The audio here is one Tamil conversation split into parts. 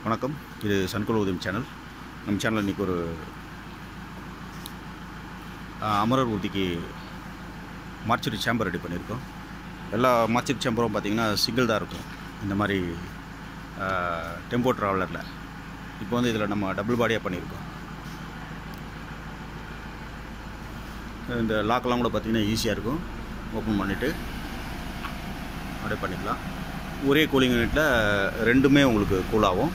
வணக்கம் இது சன்குல உதவி சேனல் நம்ம சேனலில் இன்றைக்கி ஒரு ஆ, அமரர் ஊர்திக்கு மார்ச்சரி சேம்பர் ரெடி பண்ணியிருக்கோம் எல்லா மார்ச்சரி சேம்பரும் பார்த்திங்கன்னா சிங்கிள் தான் இருக்கும் இந்த மாதிரி டெம்போ ட்ராவலரில் இப்போ வந்து இதில் நம்ம டபுள் பாடியாக பண்ணியிருக்கோம் இந்த லாக்கெல்லாம் கூட பார்த்திங்கன்னா ஈஸியாக இருக்கும் ஓப்பன் பண்ணிவிட்டு அப்படியே பண்ணிக்கலாம் ஒரே கூலிங் யூனிட்டில் ரெண்டுமே உங்களுக்கு கூல் ஆகும்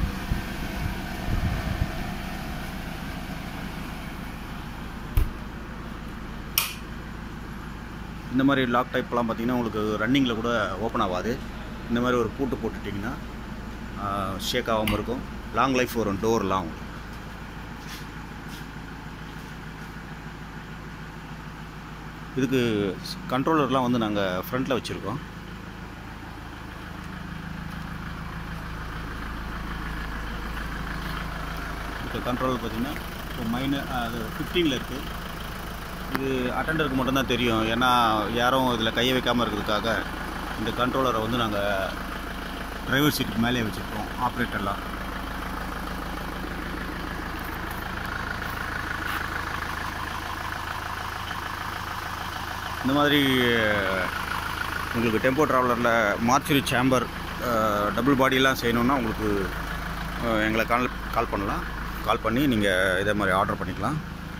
இந்த மாதிரி லாக் டைப்லாம் பார்த்தீங்கன்னா உங்களுக்கு ரன்னிங்கில் கூட ஓப்பன் ஆகாது இந்த மாதிரி ஒரு பூட்டு போட்டுட்டிங்கன்னா ஷேக் ஆகாமல் இருக்கும் லாங் லைஃப் வரும் டோர்லாம் உங்களுக்கு இதுக்கு கண்ட்ரோலர்லாம் வந்து நாங்கள் ஃப்ரண்ட்டில் வச்சுருக்கோம் இப்போ கண்ட்ரோலர் பார்த்தீங்கன்னா இப்போ மைனஸ் அது ஃபிஃப்டீனில் இருக்குது இது அட்டண்டருக்கு மட்டும்தான் தெரியும் ஏன்னா யாரும் இதில் கையை வைக்காமல் இருக்கிறதுக்காக இந்த கண்ட்ரோலரை வந்து நாங்கள் டிரைவர் சீட்டுக்கு மேலே வச்சுருக்கோம் ஆப்ரேட்டர்லாம் இந்த மாதிரி உங்களுக்கு டெம்போ ட்ராவலரில் மார்ச்சுரி சேம்பர் டபுள் பாடியெல்லாம் செய்யணுன்னா உங்களுக்கு அஹ், எங்களை கால் கால் பண்ணலாம் கால் பண்ணி நீங்கள் இதே மாதிரி ஆர்டர் பண்ணிக்கலாம்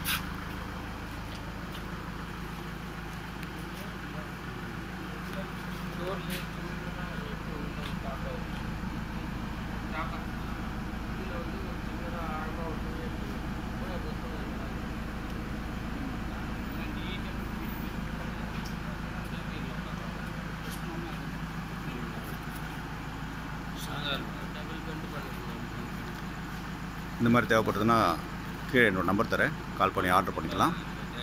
இந்த மாதிரி தேவைப்படுதுன்னா கீழே என்னோட நம்பர் தரேன் கால் பண்ணி ஆர்டர் பண்ணிக்கலாம்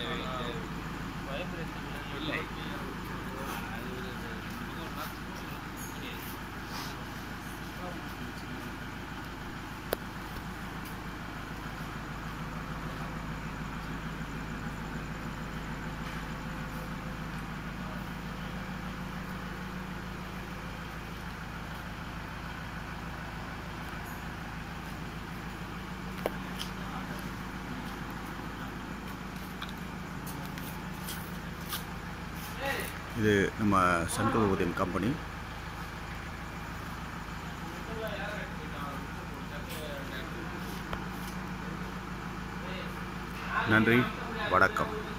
இது நம்ம சன்குல உதயம் கம்பெனி நன்றி வணக்கம்